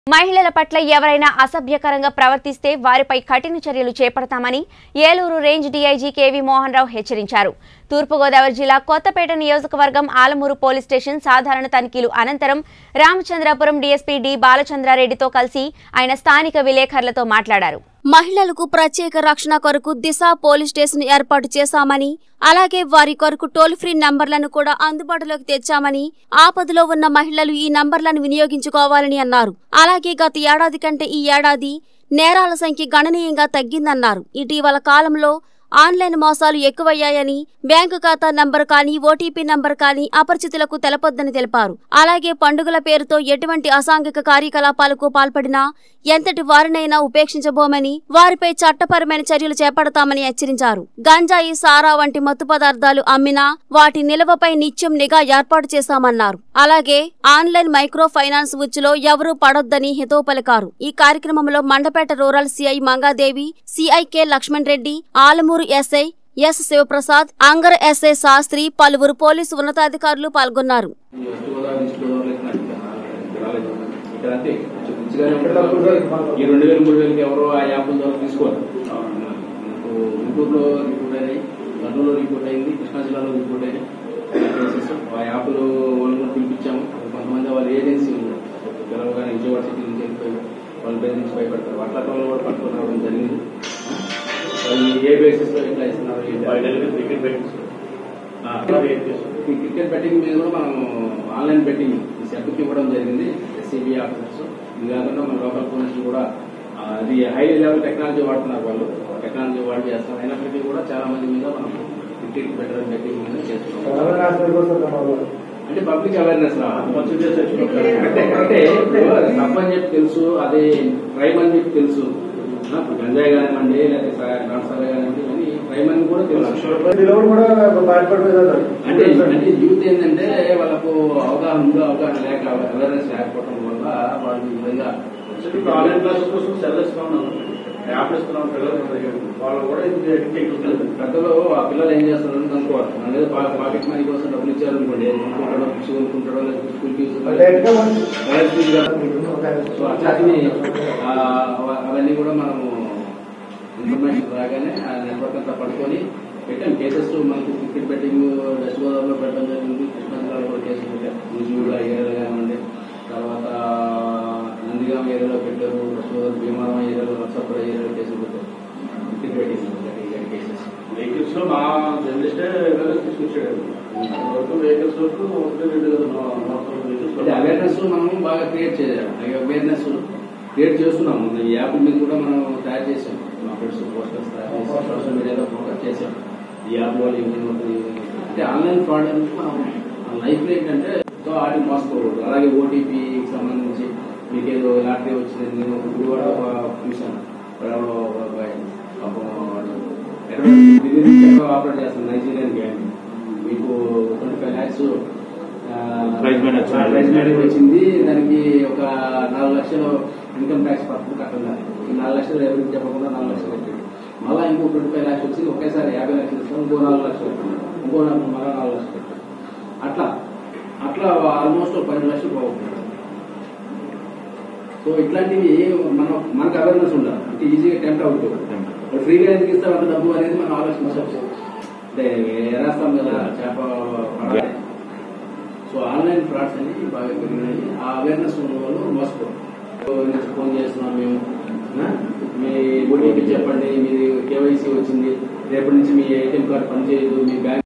మహిళల పట్ల ఎవరైనా అసభ్యకరంగా ప్రవర్తిస్తే వారిపై కఠిన చర్యలు చేపడతామని Eluru range DIG K V Mohan Rao హెచ్చరించారు తూర్పుగోదావరి జిల్లా కొత్తపేట నియోజకవర్గం ఆలమూరు పోలీస్ స్టేషన్ సాధారణ తనిఖీలు అనంతరం రామచంద్రాపురం డీఎస్పీ డి బాలచంద్రారెడ్డితో కలిసి ఆయన స్థానిక విలేకరులతో మాట్లాడారు మహిళలకు ప్రత్యేక రక్షణ కొరకు దిశ పోలీస్ స్టేషన్ ఏర్పాటు చేశామని అలాగే వారి కొరకు టోల్ ఫ్రీ నంబర్లను కూడా అందుబాటులోకి తెచ్చామని ఆపదలో ఉన్న మహిళలు ఈ నంబర్లను వినియోగించుకోవాలని అన్నారు అలాగే గత ఏడాది కంటే ఈ ఏడాది నేరాల సంఖ్య గణనీయంగా తగ్గిందన్నారు ఇటీవల కాలంలో ఆన్లైన్ మోసాలు ఎక్కువయ్యాయని బ్యాంకు ఖాతా నంబర్ కానీ ఓటీపీ నంబర్ కానీ అపరిచితులకు తెలపొద్దని తెలిపారు అలాగే పండుగల పేరుతో ఎటువంటి అసాంఘిక కార్యకలాపాలకు పాల్పడినా ఎంతటి వారినైనా ఉపేక్షించబోమని వారిపై చట్టపరమైన చర్యలు చేపడతామని హెచ్చరించారు గంజాయి సారా వంటి మత్తు పదార్థాలు అమ్మినా వాటి నిల్వపై నిత్యం నిఘా ఏర్పాటు చేశామన్నారు అలాగే ఆన్లైన్ మైక్రో ఫైనాన్స్ ఉచ్చులో ఎవరూ పడొద్దని హితవు పలికారు ఈ కార్యక్రమంలో Mandapeta rural CI Mangadevi CI K Lakshman Reddy Alamuru SI S Sivaprasad Angar SI Sastri పలువురు పోలీసు ఉన్నతాధికారులు పాల్గొన్నారు ఈ వెస్ట్ గోదావరి ఈస్ట్ గోదావరిలోకి నాకు ఇంకా రాలేదు. ఇక్కడ అంతే కొంచెం పిచ్చిగానే ఉంటుంది. ఈ రెండు వేలు మూడు వేలకి ఎవరో ఆ యాప్ల ద్వారా తీసుకోవాలి నాకు గుంటూరులో రిపోర్ట్ అయినాయి కర్నూలులో రిపోర్ట్ అయింది కృష్ణా జిల్లాలో రిపోర్ట్ అయినాయి కేసెస్ ఆ యాప్లు వాళ్ళు కూడా పిలిపించాము కొంతమంది వాళ్ళ ఏజెన్సీ పిలవగానే విజయవాడ సిటీ నుంచి వెళ్ళిపోయి వాళ్ళు బెదిరించి భయపడతారు అట్లా వాళ్ళు కూడా పట్టుకొని రావడం జరిగింది వాళ్ళు ఏ బేసిస్ లో ఎట్లా ఇస్తున్నారు ఏంటి? ఈ క్రికెట్ బెట్టింగ్ మీద కూడా మనం ఆన్లైన్ బెట్టింగ్ ఈ సెట్కి ఇవ్వడం జరిగింది ఎస్సీబీ ఆఫీసర్స్ ఇది కాకుండా మన లోకల్ పోలీసులు కూడా ఆ, అది హై లెవెల్ టెక్నాలజీ వాడుతున్నారు వాళ్ళు టెక్నాలజీ వాడి చేస్తారు అయినప్పటికీ కూడా చాలా మంది మీద మనం క్రికెట్ బెటర్ బెట్టింగ్ మీద చేస్తున్నాం అంటే పబ్లిక్ అవేర్నెస్ అంటే అంటే ఇప్పుడు తప్పని చెప్పి తెలుసు అదే క్రైమ్ అని చెప్పి తెలుసు ఆ, ఇప్పుడు గంజాయి కానివ్వండి లేకపోతే ట్రాన్స్ఫర్ కానివ్వండి ఇవన్నీ క్రైమ్ అని కూడా తెలుసు పిల్లలు కూడా భయపడిపోయారు అంటే అంటే యూత్ ఏంటంటే వాళ్ళకు అవగాహన ఉందో అవగాహన లేక అవేర్నెస్ లేకపోవడం వల్ల వాళ్ళు ఈ విధంగా ఇప్పుడు ఆన్లైన్ క్లాసెస్ కోసం సెల్ ఇస్తా ఉన్నాను యాప్ ఇస్తున్నాం పిల్లలు వాళ్ళు కూడా ఇది ఎక్కువ పెద్దలు ఆ పిల్లలు ఏం చేస్తారు అనుకోవాలి మన మీద పా- పాకెట్ మనీ కోసం డబ్బులు ఇచ్చారు అనుకోండి కొనుక్కుంటాడో బుక్స్ కొనుక్కుంటాడో లేకపోతే school fee college fee so అట్లాంటివి ఆ, అవ- అవన్నీ కూడా మనము ఇన్ఫర్మేషన్ రాగానే ఆ నెట్వర్క్ అంతా పట్టుకొని పెట్టాం కేసెస్ మనకు క్రికెట్ బెట్టింగ్ వెస్ట్ గోదావరిలో పెట్టడం జరిగింది కృష్ణా జిల్లాలో కూడా కేసులు పెట్టాం నూజివీడు ఆ ఏరియాలో కానివ్వండి తర్వాత నందిగామ ఏరియాలో పెట్టారు వెస్ట్ గోదావరి భీమవరం ఏరియాలో నర్సాపుర ఏరియాలో కేసులు పెట్టారు క్రికెట్ బెట్టింగ్ కేసెస్ వెహికల్స్ లో మా జర్నలిస్టే వెహికల్స్ తీసుకొచ్చాడు వరకు వెహికల్స్ వరకు ఒకటి రెండు కదా మొత్తం వెహికల్స్ అంటే అవేర్నెస్ మనం బాగా క్రియేట్ చేయాలి అవేర్నెస్ క్రియేట్ చేస్తున్నాము ఈ యాప్ మీద కూడా మనం తయారు చేసాం మా ఫ్రెండ్స్ పోస్టర్స్ తయారు చేసి సోషల్ మీడియాలో ఫోకస్ చేసాం ఈ యాప్ వల్ల ఈ విధంగా ఉంటుంది, ఈ విధంగా ఉంటుంది. అంటే ఆన్లైన్ ఫ్రాడ్ అనేది మనం లైఫ్ లో ఏంటంటే సో వాటి మోసపోకూడదు అలాగే ఓటీపీకి సంబంధించి మీకు ఏదో లాటరీ వచ్చింది నేను ఇప్పుడు కూడా ఒక చూశాను ఎవరో ఒక అబ్బాయి పాపం వాడు ఎక్కడో ఢిల్లీ నుంచి ఎక్కడో ఆపరేట్ చేస్తాను నైజీరియన్ గ్యాంగ్ మీకు twenty five lakhs Prize money వచ్చింది. ప్రైజ్ మనీ వచ్చింది దానికి ఒక నాలుగు లక్షలు ఇన్కమ్ ట్యాక్స్ పక్కన కట్టాలి ఈ నాలుగు లక్షలు ఎవరికి చెప్పకుండా నాలుగు లక్షలు కట్టాడు మళ్ళా ఇంకో ట్వంటీ ఫైవ్ ల్యాక్స్ వచ్చింది ఒకేసారి యాభై లక్షలు ఇస్తాం ఇంకో నాలుగు లక్షలు కట్టాడు ఇంకో నాలుగు మళ్ళా నాలుగు లక్షలు కట్టాడు అట్లా అట్లా ఆల్మోస్ట్ పది లక్షలు పోగొట్టాడు సో ఇట్లాంటివి మనం మనకు అవేర్నెస్ ఉండాలి అంటే ఈజీగా టెంప్ట్ అవుతుంది మరి ఫ్రీగా ఎందుకు ఇస్తాం అంత డబ్బు అనేది మనం ఆలోచించాలి అంటే ఎరాస్తాం కదా చేప పడాలి. సో ఆన్లైన్ ఫ్రాడ్స్ అనేవి బాగా పెరిగినాయి ఆ అవేర్నెస్ ఉన్న వాళ్ళు మోసపోరు ఫోన్ చేస్తున్నాం మేము ఆ? మీ ఓటీపీ చెప్పండి మీది కేవైసీ వచ్చింది రేపటి నుంచి మీ ఏటీఎం కార్డు పనిచేయదు మీ బ్యాంక్